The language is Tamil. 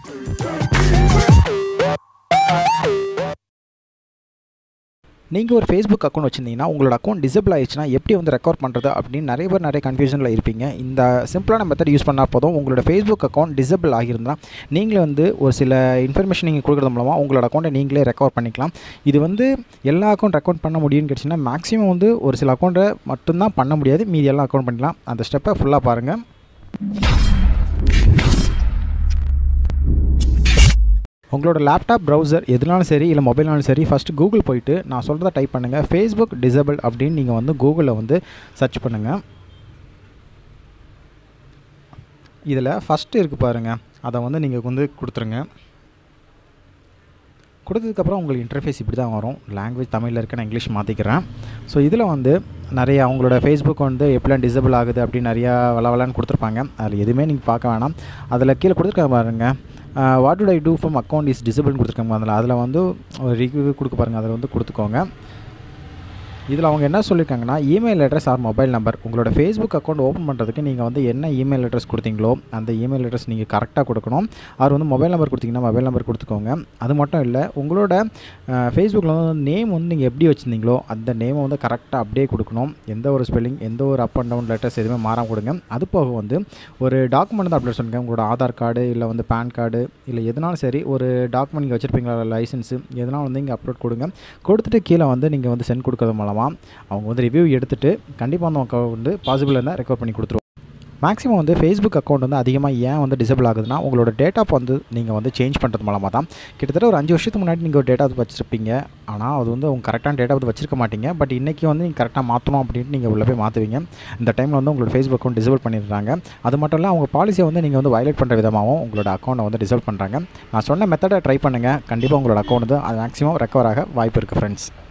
நீங்கள் ஒரு ஃபேஸ்புக் அக்கௌண்ட் வச்சுருந்தீங்கன்னா உங்களோட அக்கௌண்ட் டிசபிள் ஆயிடுச்சுன்னா எப்படி வந்து ரெக்கார்ட் பண்ணுறது அப்படின்னு நிறைய பேர் நிறைய கன்ஃபியூஷனில் இருப்பீங்க இந்த சிம்பிளான மெத்தட் யூஸ் பண்ணால் போதும் உங்களோட ஃபேஸ்புக் அக்கௌண்ட் டிசபிள் ஆகியிருந்தால் நீங்களே வந்து ஒரு சில இன்ஃபர்மேஷன் நீங்கள் கொடுக்குறது மூலமாக உங்களோட அக்கௌண்ட்டை நீங்களே ரெக்கவர் பண்ணிக்கலாம் இது வந்து எல்லா அக்கௌண்ட் ரெக்கார்ட் பண்ண முடியும்னு கேட்டிங்கன்னா மேக்ஸிமம் வந்து ஒரு சில அக்கௌண்ட்டை மட்டும்தான் பண்ண முடியாது மீதி எல்லாம் அக்கௌண்ட் பண்ணிக்கலாம் அந்த ஸ்டெப்பை ஃபுல்லாக பாருங்கள் உங்களோட லேப்டாப் ப்ரௌசர் எதுனாலும் சரி இல்லை மொபைல்னாலும் சரி ஃபஸ்ட்டு கூகுள் போயிட்டு நான் சொல்கிறத டைப் பண்ணுங்கள் ஃபேஸ்புக் டிசபிள் அப்படின்னு நீங்கள் வந்து கூகுளில் வந்து சர்ச் பண்ணுங்கள் இதில் ஃபஸ்ட்டு இருக்குது பாருங்கள் அதை வந்து நீங்கள் வந்து கொடுத்துருங்க கொடுத்ததுக்கப்புறம் உங்களுக்கு இன்டர்ஃபேஸ் இப்படி தான் வரும் லாங்குவேஜ் தமிழில் இருக்க நான் இங்கிலீஷ் மாற்றிக்கிறேன் ஸோ இதில் வந்து நிறைய அவங்களோட ஃபேஸ்புக் வந்து எப்படிலாம் டிசபிள் ஆகுது அப்படின்னு நிறையா வளவலான்னு கொடுத்துருப்பாங்க அதில் எதுவுமே நீங்கள் பார்க்க வேணாம் அதில் கீழே கொடுத்துருக்காங்க பாருங்கள் what did I do from account is டிசபிள்னு கொடுத்துருக்காங்க அதில் அதில் வந்து ஒரு ரிவ்யூ கொடுக்க பாருங்கள் அதில் வந்து கொடுத்துக்கோங்க இதில் அவங்க என்ன சொல்லியிருக்காங்கன்னா email address or mobile number உங்களோட ஃபேஸ்புக் அக்கௌண்ட் ஓப்பன் பண்ணுறதுக்கு நீங்கள் வந்து என்ன இமெயில் அட்ரஸ் கொடுத்தீங்களோ அந்த இமெயில் அட்ரஸ் நீங்கள் கரெக்டாக கொடுக்கணும் அவர் வந்து மொபைல் நம்பர் கொடுத்தீங்கன்னா மொபைல் நம்பர் கொடுத்துக்கோங்க அது மட்டும் இல்லை உங்களோட ஃபேஸ்புக்கில் வந்து நேம் வந்து நீங்கள் எப்படி வச்சுருந்தீங்களோ அந்த நேமை வந்து கரெக்டாக அப்படியே கொடுக்கணும் எந்த ஒரு ஸ்பெல்லிங் எந்த ஒரு அப் அண்ட் டவுன் லெட்டர்ஸ் எதுவுமே மாறாம கொடுங்க அது போக வந்து ஒரு டாக்குமெண்ட் தான் அப்லோட் பண்ணுங்க உங்களோட ஆதார் கார்டு இல்லை வந்து பேன் கார்டு இல்லை எதுனாலும் சரி ஒரு டாக்குமெண்ட் நீங்கள் வச்சுருப்பீங்களா லைசன்ஸு எதனால் வந்து இங்கே அப்லோட் கொடுங்க கொடுத்துட்டு கீழே வந்து நீங்கள் வந்து சென்ட் கொடுக்கறது மூலமாக அவங்க வந்து ரிவ்யூ எடுத்துகிட்டு கண்டிப்பாக வந்து அவங்க வந்து பாசிபிள் இருந்தால் ரெக்கார்ட் பண்ணி கொடுத்துருவோம் மேக்ஸிமம் வந்து ஃபேஸ்புக் அக்கௌண்ட் வந்து அதிகமாக ஏன் வந்து டிசபிள் ஆகுதுன்னா உங்களோட டேட்டா வந்து நீங்கள் வந்து சேஞ்ச் பண்ணுறது மூலமாக தான் கிட்டத்தட்ட ஒரு அஞ்சு வருஷத்துக்கு முன்னாடி நீங்கள் ஒரு டேட்டா வச்சுருப்பீங்க ஆனால் அது வந்து உங்கள் கரெக்டான டேட்டா வந்து வச்சிருக்க மாட்டீங்க பட் இன்றைக்கி வந்து நீங்கள் கரெக்டாக மாற்றணும் அப்படின்ட்டு நீங்கள் உள்ளே போய் மாற்றுவீங்க இந்த டைமில் வந்து உங்களோட ஃபேஸ்புக் அக்கௌண்ட் டிசபிள் பண்ணிடுறாங்க அது மட்டும் இல்லை அவங்க பாலிசியை வந்து நீங்கள் வந்து வயலேட் பண்ணுற விதமாகவும் உங்களோட அக்கௌண்ட்டை வந்து டிசபிள் பண்ணுறாங்க நான் சொன்ன மெத்தடை ட்ரை பண்ணுங்கள் கண்டிப்பாக உங்களோட அக்கௌண்ட் வந்து அது மேக்ஸிமம் ரெக்கவர் ஆக வாய்ப்பு இருக்குது ஃப்ரெண்ட்ஸ்